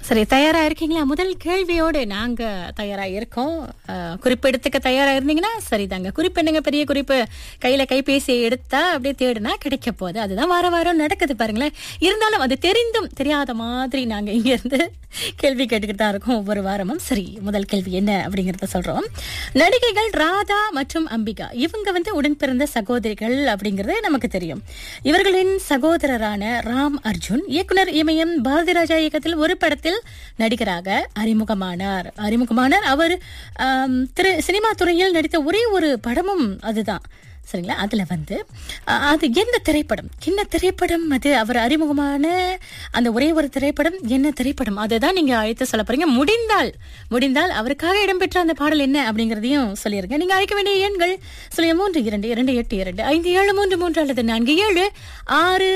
சரி தயாரா இருக்கீங்களா முதல் கேள்வியோடு நாங்க தயாரா இருக்கோம் அஹ், குறிப்பு எடுத்துக்க தயாரா இருந்தீங்கன்னா சரிதாங்க குறிப்பு என்னங்க பெரிய குறிப்பு கையில கைபேசியை எடுத்தா அப்படியே தேடுனா கிடைக்க போகுது அதுதான் வார வாரம் நடக்குது பாருங்களேன் இருந்தாலும் அது தெரிந்தும் தெரியாத மாதிரி நாங்க இங்க இருந்து கேள்வி கேட்டுக்கிட்டு தான் இருக்கோம் ஒவ்வொரு வாரமும் சரி முதல் கேள்வி என்ன அப்படிங்கறத சொல்றோம் நடிகைகள் ராதா மற்றும் அம்பிகா இவங்க வந்து உடன் பிறந்த சகோதரிகள் அப்படிங்கறது நமக்கு தெரியும் இவர்களின் சகோதரரான ராம் அர்ஜுன் இயக்குனர் இமயம் பாரதிராஜா இயக்கத்தில் ஒரு படத்தில் நடிகராக அறிமுகமானார் அறிமுகமானார் அவர் ஆம், திரு சினிமா துறையில் நடித்த ஒரே ஒரு படமும் அதுதான் சரிங்களா அதுல வந்து அஹ், அது என்ன திரைப்படம் என்ன திரைப்படம் அது அவர் அறிமுகமான அந்த ஒரே ஒரு திரைப்படம் என்ன திரைப்படம் அதுதான் நீங்க அழைத்து சொல்ல போறீங்க முடிந்தால் முடிந்தால் அவருக்காக இடம்பெற்ற அந்த பாடல் என்ன அப்படிங்கறதையும் சொல்லிருங்க நீங்க அழைக்க வேண்டிய எண்கள் சொல்லிய மூன்று இரண்டு இரண்டு எட்டு இரண்டு ஐந்து ஏழு மூன்று மூன்று அல்லது நான்கு ஏழு ஆறு